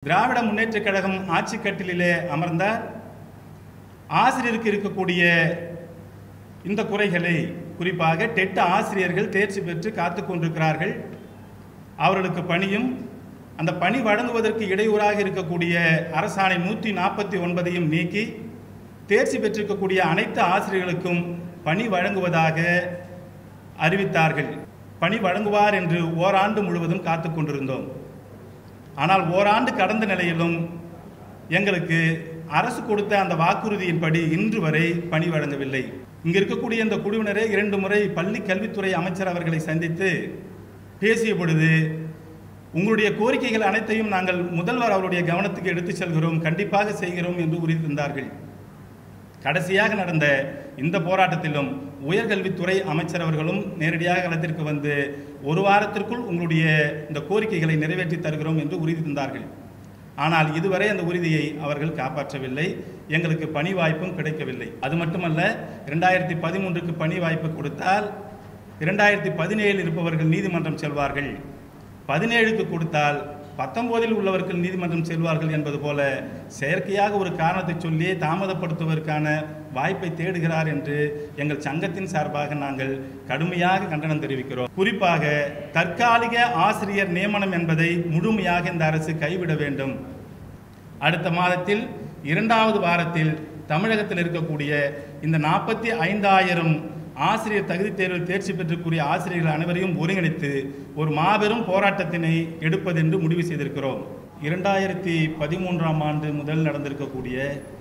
திராவிட முன்னேற்றக் கழகம் ஆட்சி கட்டிலே அமர்ந்தார் ஆசிரியருக்கு இருக்கக்கூடிய இந்த குறைகளை குறிப்பாக டெட் ஆசிரியர்கள் தேர்ச்சி பெற்று காத்துக் கொண்டிருக்கிறார்கள் அவர்களுக்கு பணியும் அந்த பணி வழங்குவதற்கு இடையூறாக இருக்கக்கூடிய அரசாணை நூற்றி நாற்பத்தி ஒன்பதையும் நீக்கி தேர்ச்சி பெற்றிருக்கக்கூடிய அனைத்து ஆசிரியர்களுக்கும் பணி வழங்குவதாக அறிவித்தார்கள் பணி வழங்குவார் என்று ஓராண்டு முழுவதும் காத்துக் கொண்டிருந்தோம் ஆனால் ஓராண்டு கடந்த நிலையிலும் எங்களுக்கு அரசு கொடுத்த அந்த வாக்குறுதியின்படி இன்று வரை பணி வழங்கவில்லை இங்க இருக்கக்கூடிய இந்த குழுவினரே இரண்டு முறை பள்ளி கல்வித்துறை அமைச்சர் அவர்களை சந்தித்து பேசிய பொழுது உங்களுடைய கோரிக்கைகள் அனைத்தையும் நாங்கள் முதல்வர் அவருடைய கவனத்துக்கு எடுத்துச் செல்கிறோம் கண்டிப்பாக செய்கிறோம் என்று உறுதி தந்தார்கள் கடைசியாக நடந்த இந்த போராட்டத்திலும் உயர்கல்வித்துறை அமைச்சர் அவர்களும் நேரடியாக களத்திற்கு வந்து ஒரு வாரத்திற்குள் உங்களுடைய இந்த கோரிக்கைகளை நிறைவேற்றி தருகிறோம் என்று உறுதி தந்தார்கள் ஆனால் இதுவரை அந்த உறுதியை அவர்கள் காப்பாற்றவில்லை எங்களுக்கு பணி வாய்ப்பும் கிடைக்கவில்லை அது மட்டுமல்ல இரண்டாயிரத்தி பதிமூன்றுக்கு பணி வாய்ப்பு கொடுத்தால் இரண்டாயிரத்தி பதினேழில் இருப்பவர்கள் நீதிமன்றம் செல்வார்கள் பதினேழுக்கு கொடுத்தால் பத்தொன்பதில் உள்ளவர்கள் நீதிமன்றம் செல்வார்கள் என்பது போல செயற்கையாக ஒரு காரணத்தை சொல்லி தாமதப்படுத்துவதற்கான வாய்ப்பை தேடுகிறார் என்று எங்கள் சங்கத்தின் சார்பாக நாங்கள் கடுமையாக கண்டனம் தெரிவிக்கிறோம் குறிப்பாக தற்காலிக ஆசிரியர் நியமனம் என்பதை முழுமையாக இந்த அரசு கைவிட வேண்டும் அடுத்த மாதத்தில் இரண்டாவது வாரத்தில் தமிழகத்தில் இருக்கக்கூடிய இந்த நாற்பத்தி ஐந்தாயிரம் ஆசிரியர் தகுதி தேர்வில் தேர்ச்சி பெற்றக்கூடிய ஆசிரியர்கள் அனைவரையும் ஒருங்கிணைத்து ஒரு மாபெரும் போராட்டத்தினை எடுப்பதென்று முடிவு செய்திருக்கிறோம் இரண்டாயிரத்தி பதிமூன்றாம் ஆண்டு முதல் நடந்திருக்கக்கூடிய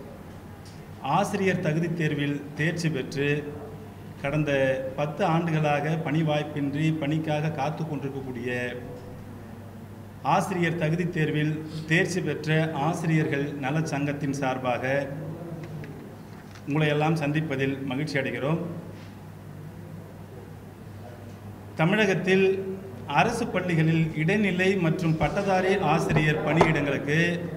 ஆசிரியர் தகுதி தேர்வில் தேர்ச்சி பெற்று கடந்த பத்து ஆண்டுகளாக பணி வாய்ப்பின்றி பணிக்காக காத்து கொண்டிருக்கக்கூடிய ஆசிரியர் தகுதி தேர்வில் தேர்ச்சி பெற்ற ஆசிரியர்கள் நலச் சங்கத்தின் சார்பாக உங்களை எல்லாம் சந்திப்பதில் மகிழ்ச்சி அடைகிறோம் தமிழகத்தில் அரசு பள்ளிகளில் இடைநிலை மற்றும் பட்டதாரி ஆசிரியர் பணியிடங்களுக்கு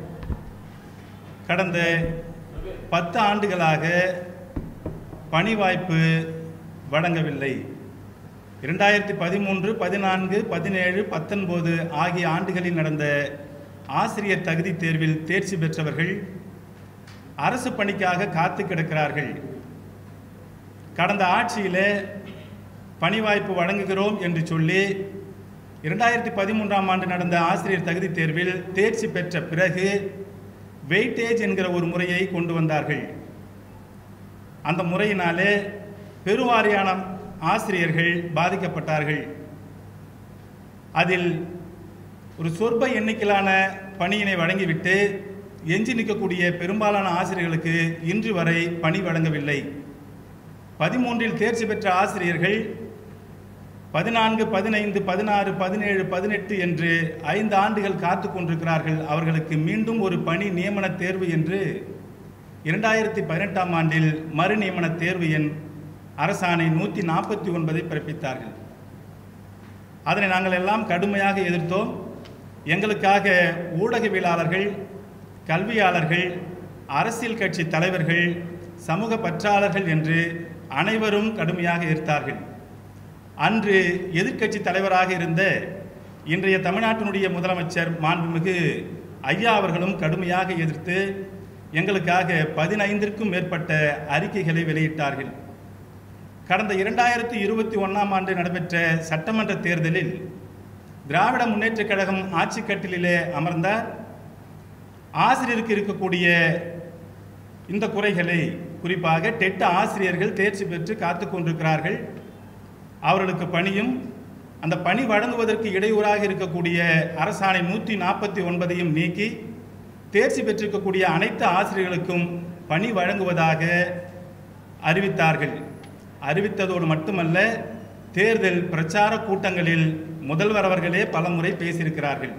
கடந்த பத்து ஆண்டுகளாக பணி வாய்ப்பு வழங்கவில்லை இரண்டாயிரத்தி பதிமூன்று பதினான்கு பதினேழு பத்தொன்பது ஆகிய ஆண்டுகளில் நடந்த ஆசிரியர் தகுதி தேர்வில் தேர்ச்சி பெற்றவர்கள் அரசு பணிக்காக காத்து கிடக்கிறார்கள் கடந்த ஆட்சியிலே பணி வாய்ப்பு வழங்குகிறோம் என்று சொல்லி இரண்டாயிரத்தி பதிமூன்றாம் ஆண்டு நடந்த ஆசிரியர் தகுதி தேர்வில் தேர்ச்சி பெற்ற பிறகு வெயிட்டேஜ் என்கிற ஒரு முறையை கொண்டு வந்தார்கள் அந்த முறையினாலே பெருவாரியான ஆசிரியர்கள் பாதிக்கப்பட்டார்கள் அதில் ஒரு சொற்ப எண்ணிக்கையிலான பணியினை வழங்கிவிட்டு எஞ்சி நிற்கக்கூடிய பெரும்பாலான ஆசிரியர்களுக்கு இன்று வரை பணி வழங்கவில்லை பதிமூன்றில் தேர்ச்சி பெற்ற ஆசிரியர்கள் பதினான்கு பதினைந்து பதினாறு பதினேழு பதினெட்டு என்று ஐந்து ஆண்டுகள் காத்து கொண்டிருக்கிறார்கள் அவர்களுக்கு மீண்டும் ஒரு பணி நியமன தேர்வு என்று இரண்டாயிரத்தி பதினெட்டாம் ஆண்டில் மறு நியமன தேர்வு எண் அரசாணை நூற்றி நாற்பத்தி ஒன்பதை பிறப்பித்தார்கள் அதனை நாங்கள் எல்லாம் கடுமையாக எதிர்த்தோம் எங்களுக்காக ஊடகவியலாளர்கள் கல்வியாளர்கள் அரசியல் கட்சி தலைவர்கள் சமூக பற்றாளர்கள் என்று அனைவரும் கடுமையாக எதிர்த்தார்கள் அன்று எதிர்க்கட்சி தலைவராக இருந்த இன்றைய தமிழ்நாட்டினுடைய முதலமைச்சர் மாண்புமிகு ஐயா அவர்களும் கடுமையாக எதிர்த்து எங்களுக்காக பதினைந்திற்கும் மேற்பட்ட அறிக்கைகளை வெளியிட்டார்கள் கடந்த இரண்டாயிரத்தி இருபத்தி ஒன்றாம் ஆண்டு நடைபெற்ற சட்டமன்ற தேர்தலில் திராவிட முன்னேற்றக் கழகம் ஆட்சி கட்டிலே அமர்ந்தார் ஆசிரியருக்கு இருக்கக்கூடிய இந்த குறைகளை குறிப்பாக டெட் ஆசிரியர்கள் தேர்ச்சி பெற்று காத்து கொண்டிருக்கிறார்கள் அவர்களுக்கு பணியும் அந்த பணி வழங்குவதற்கு இடையூறாக இருக்கக்கூடிய அரசாணை நூற்றி நாற்பத்தி ஒன்பதையும் நீக்கி தேர்ச்சி பெற்றிருக்கக்கூடிய அனைத்து ஆசிரியர்களுக்கும் பணி வழங்குவதாக அறிவித்தார்கள் அறிவித்ததோடு மட்டுமல்ல தேர்தல் பிரச்சார கூட்டங்களில் முதல்வர் அவர்களே பலமுறை பேசியிருக்கிறார்கள்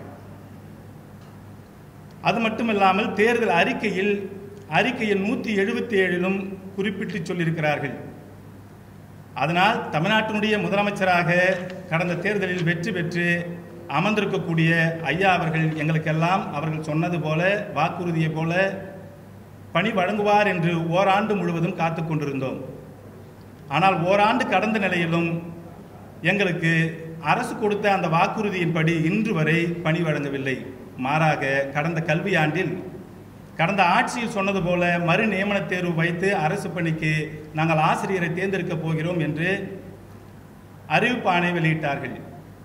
அது மட்டுமில்லாமல் தேர்தல் அறிக்கையில் அறிக்கையில் நூற்றி எழுபத்தி ஏழிலும் குறிப்பிட்டு சொல்லியிருக்கிறார்கள் அதனால் தமிழ்நாட்டினுடைய முதலமைச்சராக கடந்த தேர்தலில் வெற்றி பெற்று அமர்ந்திருக்கக்கூடிய ஐயா அவர்கள் எங்களுக்கெல்லாம் அவர்கள் சொன்னது போல வாக்குறுதியை போல பணி வழங்குவார் என்று ஓராண்டு முழுவதும் காத்து கொண்டிருந்தோம் ஆனால் ஓராண்டு கடந்த நிலையிலும் எங்களுக்கு அரசு கொடுத்த அந்த வாக்குறுதியின்படி இன்று வரை பணி வழங்கவில்லை மாறாக கடந்த கல்வியாண்டில் கடந்த ஆட்சியில் சொன்னது போல மறு நியமன தேர்வு வைத்து அரசு பணிக்கு நாங்கள் ஆசிரியரை தேர்ந்தெடுக்கப் போகிறோம் என்று அறிவிப்பாணை வெளியிட்டார்கள்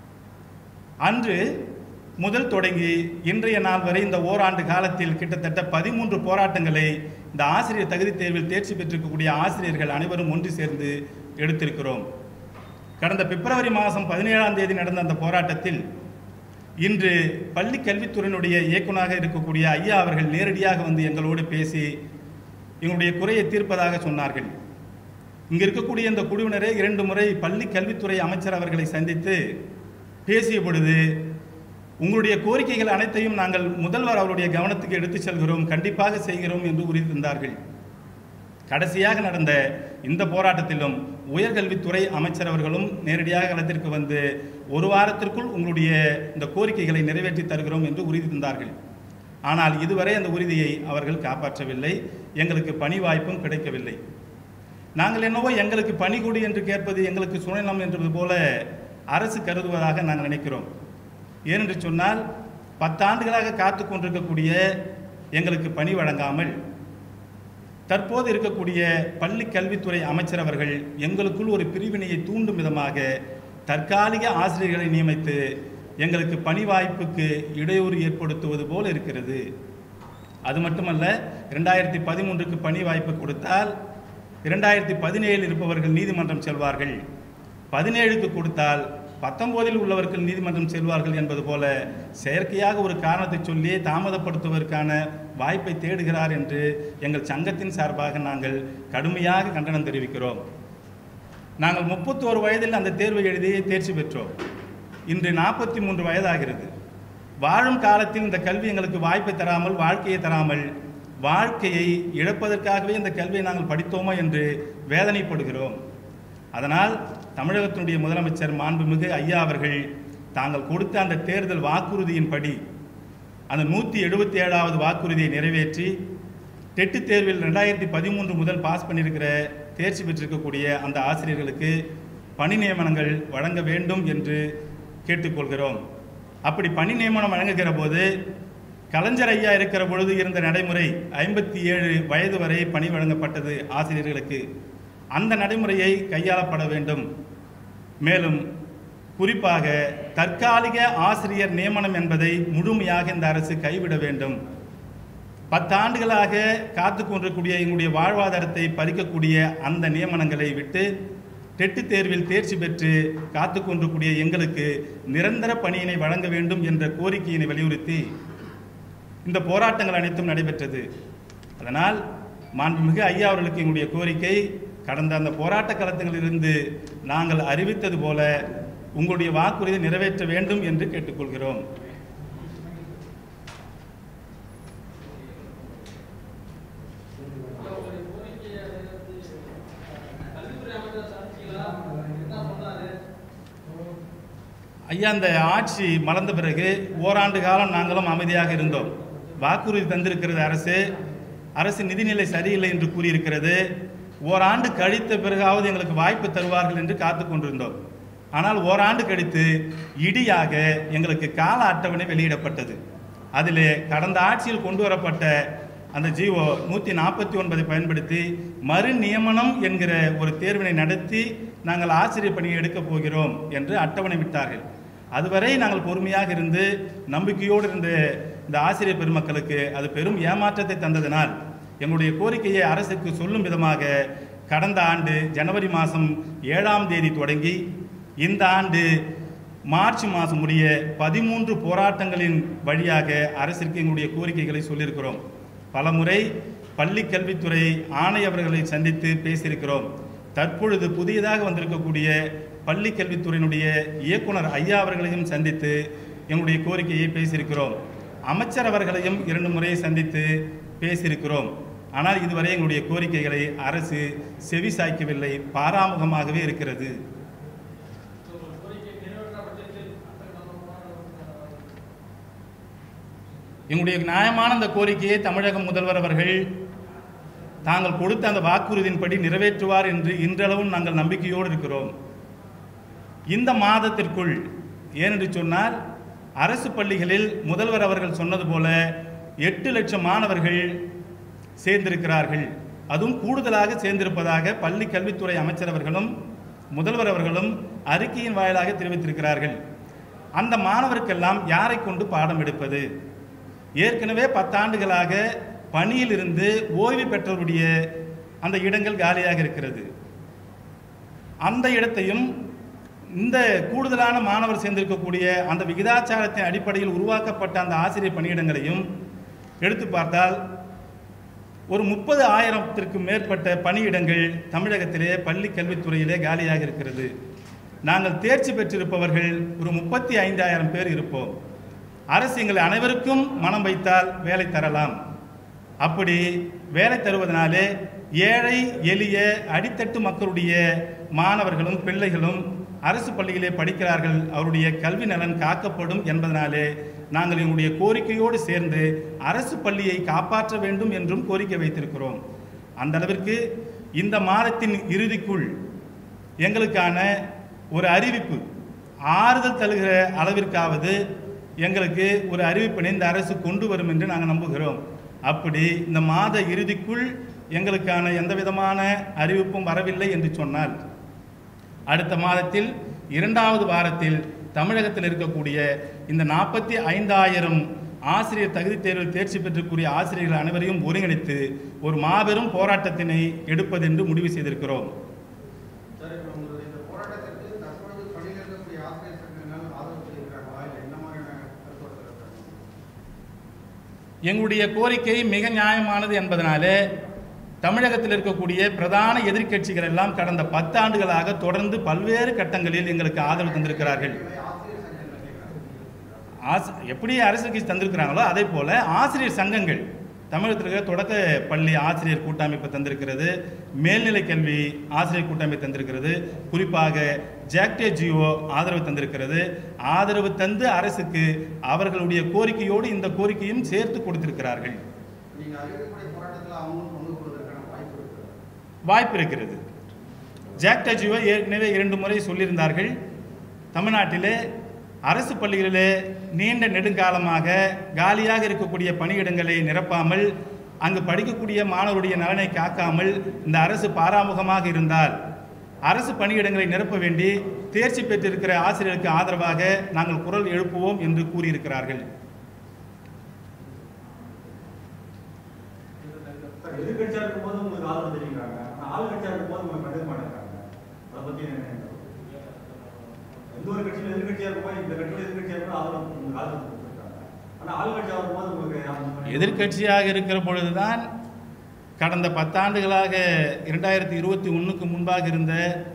அன்று முதல் தொடங்கி இன்றைய நாள் வரை இந்த ஓராண்டு காலத்தில் கிட்டத்தட்ட பதிமூன்று போராட்டங்களை இந்த ஆசிரியர் தகுதி தேர்வில் தேர்ச்சி பெற்றிருக்கக்கூடிய ஆசிரியர்கள் அனைவரும் ஒன்று சேர்ந்து எடுத்திருக்கிறோம் கடந்த பிப்ரவரி மாதம் பதினேழாம் தேதி நடந்த அந்த போராட்டத்தில் இன்று பள்ளி கல்வித்துறையினுடைய இயக்குனராக இருக்கக்கூடிய ஐயா அவர்கள் நேரடியாக வந்து எங்களோடு பேசி எங்களுடைய குறையை தீர்ப்பதாக சொன்னார்கள் இங்கு இருக்கக்கூடிய இந்த குழுவினரே இரண்டு முறை பள்ளி கல்வித்துறை அமைச்சர் அவர்களை சந்தித்து பேசிய பொழுது உங்களுடைய கோரிக்கைகள் அனைத்தையும் நாங்கள் முதல்வர் அவருடைய கவனத்துக்கு எடுத்துச் செல்கிறோம் கண்டிப்பாக செய்கிறோம் என்று உறுதி தந்தார்கள் கடைசியாக நடந்த இந்த போராட்டத்திலும் உயர்கல்வித்துறை அமைச்சர் அவர்களும் நேரடியாக களத்திற்கு வந்து ஒரு வாரத்திற்குள் உங்களுடைய இந்த கோரிக்கைகளை நிறைவேற்றி தருகிறோம் என்று உறுதி தந்தார்கள் ஆனால் இதுவரை அந்த உறுதியை அவர்கள் காப்பாற்றவில்லை எங்களுக்கு பணி வாய்ப்பும் கிடைக்கவில்லை நாங்கள் என்னவோ எங்களுக்கு பணி கொடு என்று கேட்பது எங்களுக்கு சுயநலம் என்பது போல அரசு கருதுவதாக நாங்கள் நினைக்கிறோம் ஏனென்று சொன்னால் பத்தாண்டுகளாக காத்து கொண்டிருக்கக்கூடிய எங்களுக்கு பணி வழங்காமல் தற்போது இருக்கக்கூடிய பள்ளி கல்வித்துறை அமைச்சர் அவர்கள் எங்களுக்குள் ஒரு பிரிவினையை தூண்டும் விதமாக தற்காலிக ஆசிரியர்களை நியமித்து எங்களுக்கு பணி வாய்ப்புக்கு இடையூறு ஏற்படுத்துவது போல இருக்கிறது அது மட்டுமல்ல இரண்டாயிரத்தி பதிமூன்றுக்கு பணி வாய்ப்பு கொடுத்தால் இரண்டாயிரத்தி பதினேழில் இருப்பவர்கள் நீதிமன்றம் செல்வார்கள் பதினேழுக்கு கொடுத்தால் பத்தொன்பதில் உள்ளவர்கள் நீதிமன்றம் செல்வார்கள் என்பது போல செயற்கையாக ஒரு காரணத்தை சொல்லி தாமதப்படுத்துவதற்கான வாய்ப்பை தேடுகிறார் என்று எங்கள் சங்கத்தின் சார்பாக நாங்கள் கடுமையாக கண்டனம் தெரிவிக்கிறோம் நாங்கள் முப்பத்தோரு வயதில் அந்த தேர்வை எழுதி தேர்ச்சி பெற்றோம் இன்று நாற்பத்தி மூன்று வயதாகிறது வாழும் காலத்தில் இந்த கல்வி எங்களுக்கு வாய்ப்பை தராமல் வாழ்க்கையை தராமல் வாழ்க்கையை இழப்பதற்காகவே இந்த கல்வியை நாங்கள் படித்தோமா என்று வேதனைப்படுகிறோம் அதனால் தமிழகத்தினுடைய முதலமைச்சர் மாண்புமிகு ஐயா அவர்கள் தாங்கள் கொடுத்த அந்த தேர்தல் வாக்குறுதியின்படி அந்த நூற்றி எழுபத்தி ஏழாவது வாக்குறுதியை நிறைவேற்றி டெட்டு தேர்வில் ரெண்டாயிரத்தி பதிமூன்று முதல் பாஸ் பண்ணியிருக்கிற தேர்ச்சி பெற்றிருக்கக்கூடிய அந்த ஆசிரியர்களுக்கு பணி நியமனங்கள் வழங்க வேண்டும் என்று கேட்டுக்கொள்கிறோம் அப்படி பணி நியமனம் வழங்குகிற போது கலைஞர் ஐயா இருக்கிற பொழுது இருந்த நடைமுறை ஐம்பத்தி ஏழு வயது வரை பணி வழங்கப்பட்டது ஆசிரியர்களுக்கு அந்த நடைமுறையை கையாளப்பட வேண்டும் மேலும் குறிப்பாக தற்காலிக ஆசிரியர் நியமனம் என்பதை முழுமையாக இந்த அரசு கைவிட வேண்டும் பத்தாண்டுகளாக காத்து கொண்டிருக்கூடிய எங்களுடைய வாழ்வாதாரத்தை பறிக்கக்கூடிய அந்த நியமனங்களை விட்டு டெட்டு தேர்வில் தேர்ச்சி பெற்று காத்து கொண்டிருக்கூடிய எங்களுக்கு நிரந்தர பணியினை வழங்க வேண்டும் என்ற கோரிக்கையினை வலியுறுத்தி இந்த போராட்டங்கள் அனைத்தும் நடைபெற்றது அதனால் மாண்புமிகு ஐயா அவர்களுக்கு எங்களுடைய கோரிக்கை கடந்த அந்த போராட்ட களத்திலிருந்து நாங்கள் அறிவித்தது போல உங்களுடைய வாக்குறுதியை நிறைவேற்ற வேண்டும் என்று கேட்டுக்கொள்கிறோம் ஐயா அந்த ஆட்சி மலர்ந்த பிறகு ஓராண்டு காலம் நாங்களும் அமைதியாக இருந்தோம் வாக்குறுதி தந்திருக்கிறது அரசு அரசு நிதிநிலை சரியில்லை என்று கூறியிருக்கிறது ஓராண்டு கழித்த பிறகாவது எங்களுக்கு வாய்ப்பு தருவார்கள் என்று காத்து கொண்டிருந்தோம் ஆனால் ஓராண்டு கழித்து இடியாக எங்களுக்கு கால அட்டவணை வெளியிடப்பட்டது அதிலே கடந்த ஆட்சியில் கொண்டு வரப்பட்ட அந்த ஜீவோ நூற்றி நாற்பத்தி ஒன்பதை பயன்படுத்தி மறு நியமனம் என்கிற ஒரு தேர்வினை நடத்தி நாங்கள் ஆசிரியர் பணியை எடுக்கப் போகிறோம் என்று அட்டவணை விட்டார்கள் அதுவரை நாங்கள் பொறுமையாக இருந்து நம்பிக்கையோடு இருந்த இந்த ஆசிரியர் பெருமக்களுக்கு அது பெரும் ஏமாற்றத்தை தந்ததினால் எங்களுடைய கோரிக்கையை அரசுக்கு சொல்லும் விதமாக கடந்த ஆண்டு ஜனவரி மாதம் ஏழாம் தேதி தொடங்கி இந்த ஆண்டு மார்ச் மாதம் முடிய பதிமூன்று போராட்டங்களின் வழியாக அரசிற்கு எங்களுடைய கோரிக்கைகளை சொல்லியிருக்கிறோம் பலமுறை பள்ளி கல்வித்துறை ஆணையவர்களை சந்தித்து பேசியிருக்கிறோம் தற்பொழுது புதியதாக வந்திருக்கக்கூடிய பள்ளி கல்வித்துறையினுடைய இயக்குனர் ஐயா அவர்களையும் சந்தித்து எங்களுடைய கோரிக்கையை பேசியிருக்கிறோம் அமைச்சர் அவர்களையும் இரண்டு முறை சந்தித்து பேசியிருக்கிறோம் ஆனால் இதுவரை எங்களுடைய கோரிக்கைகளை அரசு செவி சாய்க்கவில்லை பாராமுகமாகவே இருக்கிறது எங்களுடைய நியாயமான அந்த கோரிக்கையை தமிழக முதல்வர் அவர்கள் தாங்கள் கொடுத்த அந்த வாக்குறுதியின்படி நிறைவேற்றுவார் என்று இன்றளவும் நாங்கள் நம்பிக்கையோடு இருக்கிறோம் இந்த மாதத்திற்குள் ஏனென்று சொன்னால் அரசு பள்ளிகளில் முதல்வர் அவர்கள் சொன்னது போல எட்டு லட்சம் மாணவர்கள் சேர்ந்திருக்கிறார்கள் அதுவும் கூடுதலாக சேர்ந்திருப்பதாக பள்ளி கல்வித்துறை அமைச்சர் அவர்களும் முதல்வர் அவர்களும் அறிக்கையின் வாயிலாக தெரிவித்திருக்கிறார்கள் அந்த மாணவருக்கெல்லாம் யாரை கொண்டு பாடம் எடுப்பது ஏற்கனவே பத்தாண்டுகளாக பணியில் இருந்து ஓய்வு பெற்றவருடைய அந்த இடங்கள் காலியாக இருக்கிறது அந்த இடத்தையும் இந்த கூடுதலான மாணவர் சேர்ந்திருக்கக்கூடிய அந்த விகிதாச்சாரத்தின் அடிப்படையில் உருவாக்கப்பட்ட அந்த ஆசிரியர் பணியிடங்களையும் எடுத்து பார்த்தால் ஒரு முப்பது ஆயிரத்திற்கு மேற்பட்ட பணியிடங்கள் தமிழகத்திலே பள்ளி கல்வித்துறையிலே காலியாக இருக்கிறது நாங்கள் தேர்ச்சி பெற்றிருப்பவர்கள் ஒரு முப்பத்தி ஐந்தாயிரம் பேர் இருப்போம் அரசு எங்களை அனைவருக்கும் மனம் வைத்தால் வேலை தரலாம் அப்படி வேலை தருவதனாலே ஏழை எளிய அடித்தட்டு மக்களுடைய மாணவர்களும் பிள்ளைகளும் அரசு பள்ளியிலே படிக்கிறார்கள் அவருடைய கல்வி நலன் காக்கப்படும் என்பதனாலே நாங்கள் எங்களுடைய கோரிக்கையோடு சேர்ந்து அரசு பள்ளியை காப்பாற்ற வேண்டும் என்றும் கோரிக்கை வைத்திருக்கிறோம் அந்த அளவிற்கு இந்த மாதத்தின் இறுதிக்குள் எங்களுக்கான ஒரு அறிவிப்பு ஆறுதல் தருகிற அளவிற்காவது எங்களுக்கு ஒரு அறிவிப்பினை இந்த அரசு கொண்டு வரும் என்று நாங்கள் நம்புகிறோம் அப்படி இந்த மாத இறுதிக்குள் எங்களுக்கான எந்த விதமான அறிவிப்பும் வரவில்லை என்று சொன்னால் அடுத்த மாதத்தில் இரண்டாவது வாரத்தில் தமிழகத்தில் இருக்கக்கூடிய இந்த நாற்பத்தி ஐந்தாயிரம் ஆசிரியர் தகுதி தேர்வில் தேர்ச்சி பெற்றக்கூடிய ஆசிரியர்கள் அனைவரையும் ஒருங்கிணைத்து ஒரு மாபெரும் போராட்டத்தினை எடுப்பதென்று முடிவு செய்திருக்கிறோம் சார் இப்போ உங்களுடைய இந்த போராட்டத்திற்கு தற்பொழுது பணியில் இருக்கக்கூடிய ஆசிரியர் சங்கங்கள் ஆதரவு தெரிவிக்கிறாங்களா இல்லை என்ன மாதிரியான கருத்து இருக்காங்க எங்களுடைய கோரிக்கை மிக நியாயமானது என்பதனாலே தமிழகத்தில் இருக்கக்கூடிய பிரதான எதிர்க்கட்சிகள் எல்லாம் கடந்த பத்தாண்டுகளாக தொடர்ந்து பல்வேறு கட்டங்களில் எங்களுக்கு ஆதரவு தந்திருக்கிறார்கள் ஆசிரியர் சங்கங்கள் கேட்குறாங்க ஆஸ் எப்படி அரசு கட்சி தந்திருக்கிறாங்களோ அதே போல ஆசிரியர் சங்கங்கள் தமிழகத்தில் இருக்கிற தொடக்க பள்ளி ஆசிரியர் கூட்டமைப்பு தந்திருக்கிறது மேல்நிலை கல்வி ஆசிரியர் கூட்டமைப்பு தந்திருக்கிறது குறிப்பாக ஜாக்டே ஜியோ ஆதரவு தந்திருக்கிறது ஆதரவு தந்து அரசுக்கு அவர்களுடைய கோரிக்கையோடு இந்த கோரிக்கையும் சேர்த்து கொடுத்திருக்கிறார்கள் நீங்கள் அறிவிக்கக்கூடிய போராட்டத்தில் அவங்களும் பங்கு கொள்வதற்கான வாய்ப்பு இருக்குது வாய்ப்பு இருக்கிறது ஜாக்டே ஜியோ ஏற்கனவே இரண்டு முறை சொல்லியிருந்தார்கள் தமிழ்நாட்டிலே அரசு பள்ளிகளிலே நீண்ட நெடுங்காலமாக காலியாக இருக்கக்கூடிய பணியிடங்களை நிரப்பாமல் அங்கு படிக்கக்கூடிய மாணவருடைய நலனை காக்காமல் இந்த அரசு பாராமுகமாக இருந்தால் அரசு பணியிடங்களை நிரப்ப வேண்டி தேர்ச்சி பெற்றிருக்கிற ஆசிரியருக்கு ஆதரவாக நாங்கள் குரல் எழுப்புவோம் என்று கூறியிருக்கிறார்கள் சார், எதிர்க்கட்சியா இருக்கும்போது உங்களுக்கு ஆதரவு தெரிவிக்கிறாங்க ஆனா ஆளுங்கட்சியா இருக்கும்போது உங்களுக்கு கண்டுக்க மாட்டேங்கிறாங்க அதை பத்தி என்ன நினைக்கிறீங்க? எந்த ஒரு கட்சியில எதிர்க்கட்சியா இருக்கும்போது இந்த கட்சியில எதிர்க்கட்சியா இருக்கும் ஆதரவு உங்களுக்கு ஆதரவு கொடுத்துருக்காங்க ஆனா ஆளுங்கட்சியா வரும்போது உங்களுக்கு யாரும் எதிர்க்கட்சியாக இருக்கிற பொழுதுதான் கடந்த பத்தாண்டுகளாக இரண்டாயிரத்தி இருபத்தி ஒன்றுக்கு முன்பாக இருந்த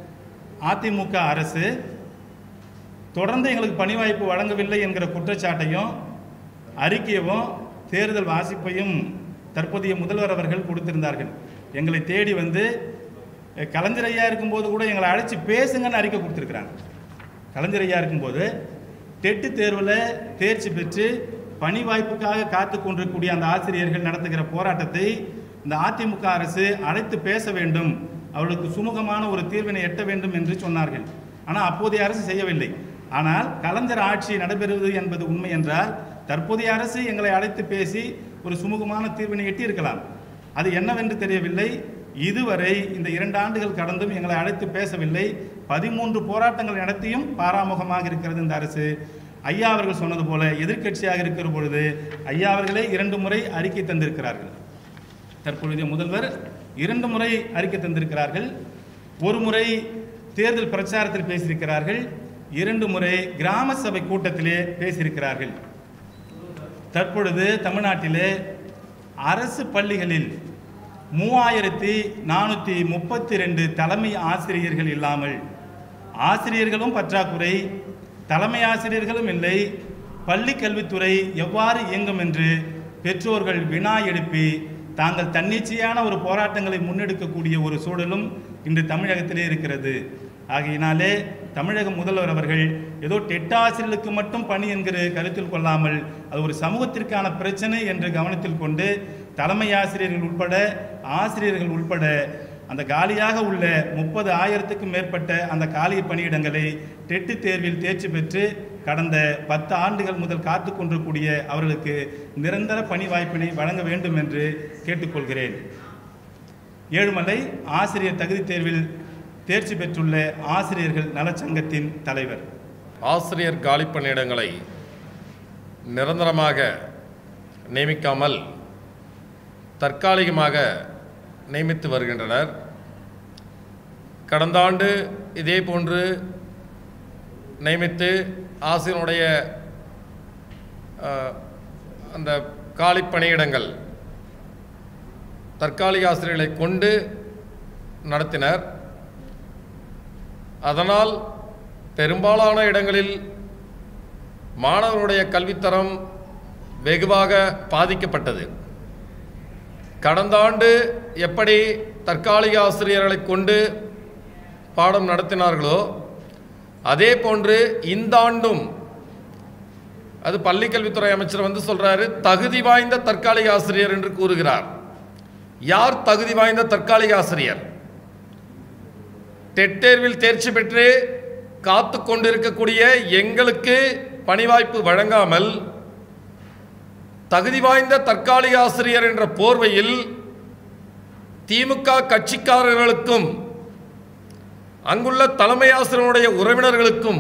அதிமுக அரசு தொடர்ந்து எங்களுக்கு பணி வாய்ப்பு வழங்கவில்லை என்கிற குற்றச்சாட்டையும் அறிக்கையவும் தேர்தல் வாசிப்பையும் தற்போதைய முதல்வர் அவர்கள் கொடுத்திருந்தார்கள் எங்களை தேடி வந்து அஹ், கலைஞர் ஐயா இருக்கும்போது கூட எங்களை அழைச்சி பேசுங்கன்னு அறிக்கை கொடுத்துருக்குறாங்க கலைஞர் ஐயா இருக்கும்போது டெட்டு தேர்வில் தேர்ச்சி பெற்று பணி வாய்ப்புக்காக காத்து கொண்டிருக்கக்கூடிய அந்த ஆசிரியர்கள் நடத்துகிற போராட்டத்தை இந்த அதிமுக அரசு அழைத்து பேச வேண்டும் அவர்களுக்கு சுமூகமான ஒரு தீர்வினை எட்ட வேண்டும் என்று சொன்னார்கள் ஆனால் அப்போதைய அரசு செய்யவில்லை ஆனால் கலைஞர் ஆட்சி நடைபெறுவது என்பது உண்மை என்றால் தற்போதைய அரசு எங்களை அழைத்து பேசி ஒரு சுமூகமான தீர்வினை எட்டியிருக்கலாம் அது என்னவென்று தெரியவில்லை இதுவரை இந்த இரண்டு ஆண்டுகள் கடந்தும் எங்களை அழைத்து பேசவில்லை பதிமூன்று போராட்டங்கள் நடத்தியும் பாராமுகமாக இருக்கிறது இந்த அரசு ஐயா அவர்கள் சொன்னது போல எதிர்க்கட்சியாக இருக்கிற பொழுது ஐயா அவர்களே இரண்டு முறை அறிக்கை தந்திருக்கிறார்கள் தற்பொழுதைய முதல்வர் இரண்டு முறை அறிக்கை தந்திருக்கிறார்கள் ஒரு முறை தேர்தல் பிரச்சாரத்தில் பேசியிருக்கிறார்கள் இரண்டு முறை கிராம சபை கூட்டத்திலே பேசியிருக்கிறார்கள் தற்பொழுது தமிழ்நாட்டிலே அரசு பள்ளிகளில் மூவாயிரத்தி நானூற்றி முப்பத்தி ரெண்டு தலைமை ஆசிரியர்கள் இல்லாமல் ஆசிரியர்களும் பற்றாக்குறை தலைமை ஆசிரியர்களும் இல்லை பள்ளி கல்வித்துறை எவ்வாறு இயங்கும் என்று பெற்றோர்கள் வினா எழுப்பி தாங்கள் தன்னிச்சையான ஒரு போராட்டங்களை முன்னெடுக்கக்கூடிய ஒரு சூழலும் இன்று தமிழகத்திலே இருக்கிறது ஆகையினாலே தமிழக முதல்வர் அவர்கள் ஏதோ டெட்டாசிரியர்களுக்கு மட்டும் பணி என்கிற கருத்தில் கொள்ளாமல் அது ஒரு சமூகத்திற்கான பிரச்சனை என்று கவனத்தில் கொண்டு தலைமை ஆசிரியர்கள் உட்பட ஆசிரியர்கள் உட்பட அந்த காலியாக உள்ள முப்பது ஆயிரத்துக்கும் மேற்பட்ட அந்த காலி பணியிடங்களை டெட்டு தேர்வில் தேர்ச்சி பெற்று கடந்த பத்து ஆண்டுகள் முதல் காத்து கொண்டிருக்கூடிய அவர்களுக்கு நிரந்தர பணி வாய்ப்பினை வழங்க வேண்டும் என்று கேட்டுக்கொள்கிறேன் ஏழுமலை ஆசிரியர் தகுதித் தேர்வில் தேர்ச்சி பெற்றுள்ள ஆசிரியர்கள் நலச்சங்கத்தின் தலைவர் ஆசிரியர் காலி பணியிடங்களை நிரந்தரமாக நியமிக்காமல் தற்காலிகமாக நியமித்து வருகின்றனர் கடந்த ஆண்டு இதே போன்று நியமித்து ஆசிரியனுடைய அஹ், அந்த காலி பணியிடங்கள் தற்காலிக ஆசிரியர்களை கொண்டு நடத்தினர் அதனால் பெரும்பாலான இடங்களில் மாணவர்களுடைய கல்வித்தரம் வெகுவாக பாதிக்கப்பட்டது கடந்த ஆண்டு எப்படி தற்காலிக ஆசிரியர்களை கொண்டு பாடம் நடத்தினார்களோ அதே போன்று இந்த ஆண்டும் அது பள்ளிக்கல்வித்துறை அமைச்சர் வந்து சொல்றாரு தகுதி வாய்ந்த தற்காலிக ஆசிரியர் என்று கூறுகிறார் யார் தகுதி வாய்ந்த தற்காலிக ஆசிரியர் டெட் தேர்வில் தேர்ச்சி பெற்று காத்து கொண்டிருக்கக்கூடிய எங்களுக்கு பணி வாய்ப்பு வழங்காமல் தகுதி வாய்ந்த தற்காலிக ஆசிரியர் என்ற போர்வையில் திமுக கட்சிக்காரர்களுக்கும் அங்குள்ள தலைமை ஆசிரியருடைய உறவினர்களுக்கும்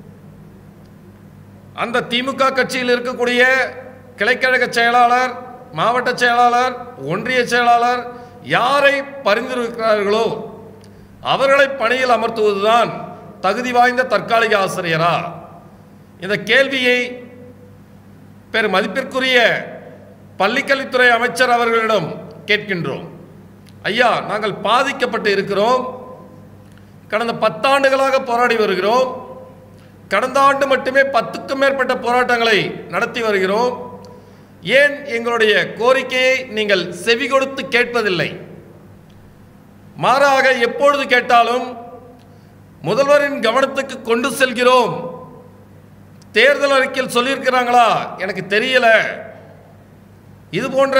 அந்த திமுக கட்சியில் இருக்கக்கூடிய கிளைக்கழக செயலாளர் மாவட்ட செயலாளர் ஒன்றிய செயலாளர் யாரை பரிந்துரைக்கிறார்களோ அவர்களை பணியில் அமர்த்துவதுதான் தகுதி வாய்ந்த தற்காலிக ஆசிரியரா இந்த கேள்வியை பெரு மதிப்பிற்குரிய பள்ளிக்கல்வித்துறை அமைச்சர் அவர்களிடம் கேட்கின்றோம் ஐயா நாங்கள் பாதிக்கப்பட்டு இருக்கிறோம் கடந்த பத்தாண்டுகளாக போராடி வருகிறோம் கடந்த ஆண்டு மட்டுமே பத்துக்கும் மேற்பட்ட போராட்டங்களை நடத்தி வருகிறோம் ஏன் எங்களுடைய கோரிக்கையை நீங்கள் செவி கொடுத்து கேட்பதில்லை மாறாக எப்பொழுது கேட்டாலும் முதல்வரின் கவனத்துக்கு கொண்டு செல்கிறோம் தேர்தல் அறிக்கையில் சொல்லியிருக்கிறாங்களா எனக்கு தெரியல இது போன்ற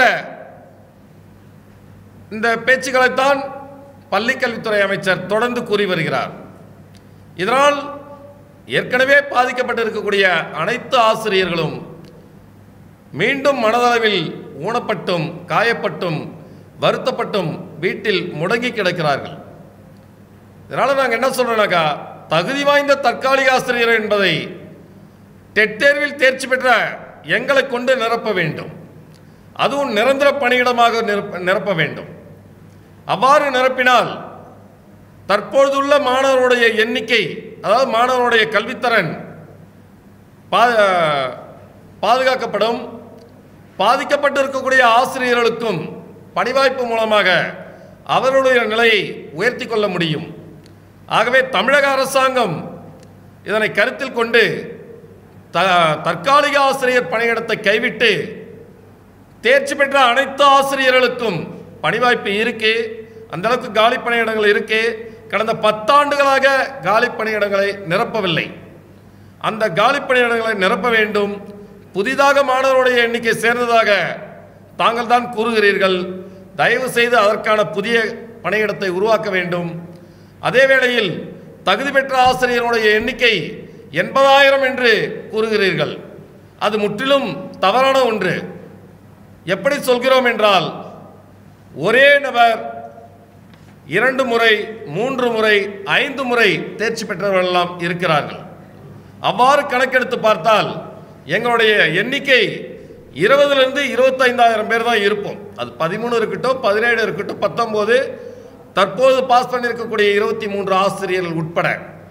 இந்த பேச்சுக்களைத்தான் பள்ளிக்கல்வித்துறை அமைச்சர் தொடர்ந்து கூறி வருகிறார் இதனால் ஏற்கனவே பாதிக்கப்பட்டிருக்கக்கூடிய அனைத்து ஆசிரியர்களும் மீண்டும் மனதளவில் ஊனப்பட்டும் காயப்பட்டும் வருத்தப்பட்டும் வீட்டில் முடங்கி கிடக்கிறார்கள் இதனால் நாங்கள் என்ன சொல்றோம்னாக்கா தகுதி வாய்ந்த தற்காலிக ஆசிரியர் என்பதை டெட் தேர்வில் தேர்ச்சி பெற்ற எங்களை கொண்டு நிரப்ப வேண்டும் அதுவும் நிரந்தர பணியிடமாக நிரப்ப நிரப்ப வேண்டும் அவ்வாறு நிரப்பினால் தற்பொழுதுள்ள மாணவருடைய எண்ணிக்கை அதாவது மாணவருடைய கல்வித்தரன் பா- பாதுகாக்கப்படும் பாதிக்கப்பட்டிருக்கக்கூடிய ஆசிரியர்களுக்கும் பணிவாய்ப்பு மூலமாக அவர்களுடைய நிலையை உயர்த்தி கொள்ள முடியும் ஆகவே தமிழக அரசாங்கம் இதனை கருத்தில் கொண்டு த தற்காலிக ஆசிரியர் பணியிடத்தை கைவிட்டு தேர்ச்சி பெற்ற அனைத்து ஆசிரியர்களுக்கும் பணிவாய்ப்பு இருக்கு அந்த அளவுக்கு காலி பணியிடங்கள் இருக்கு கடந்த பத்தாண்டுகளாக காலி பணியிடங்களை நிரப்பவில்லை அந்த காலி பணியிடங்களை நிரப்ப வேண்டும் புதிதாக மாணவருடைய எண்ணிக்கை சேர்ந்ததாக தாங்கள் தான் கூறுகிறீர்கள் தயவு செய்து அதற்கான புதிய பணியிடத்தை உருவாக்க வேண்டும் அதே வேளையில் தகுதி பெற்ற ஆசிரியருடைய எண்ணிக்கை எண்பதாயிரம் என்று கூறுகிறீர்கள் அது முற்றிலும் தவறான ஒன்று எப்படி சொல்கிறோம் என்றால் ஒரே நபர் இரண்டு முறை மூன்று முறை ஐந்து முறை தேர்ச்சி பெற்றவர்கள் எல்லாம் இருக்கிறார்கள் அவ்வாறு கணக்கெடுத்து பார்த்தால் எங்களுடைய எண்ணிக்கை இருபதுலேருந்து இருபத்தைந்தாயிரம் பேர் தான் இருப்போம் அது பதிமூணு இருக்கட்டும் பதினேழு இருக்கட்டும் பத்தொம்போது தற்போது பாஸ் பண்ணியிருக்கக்கூடிய இருபத்தி மூன்று ஆசிரியர்கள் உட்பட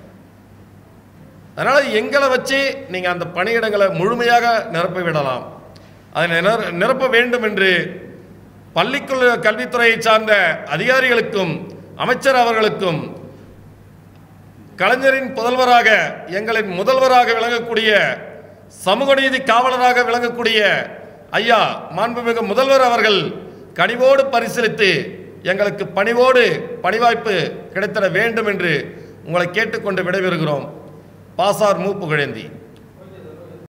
அதனால் எங்களை வச்சு நீங்கள் அந்த பணியிடங்களை முழுமையாக நிரப்பி விடலாம் அதை நிர- நிரப்ப வேண்டும் என்று பள்ளிக்குள் கல்வித்துறையை சார்ந்த அதிகாரிகளுக்கும் அமைச்சர் அவர்களுக்கும் கலைஞரின் புதல்வராக எங்களின் முதல்வராக விளங்கக்கூடிய சமூக நீதி காவலராக விளங்கக்கூடிய ஐயா மாண்புமிகு முதல்வர் அவர்கள் கனிவோடு பரிசீலித்து எங்களுக்கு பணிவோடு பணிவாய்ப்பு கிடைத்திட வேண்டும் என்று உங்களை கேட்டுக்கொண்டு விடைபெறுகிறோம் பாசார் மூப்பு குழந்தி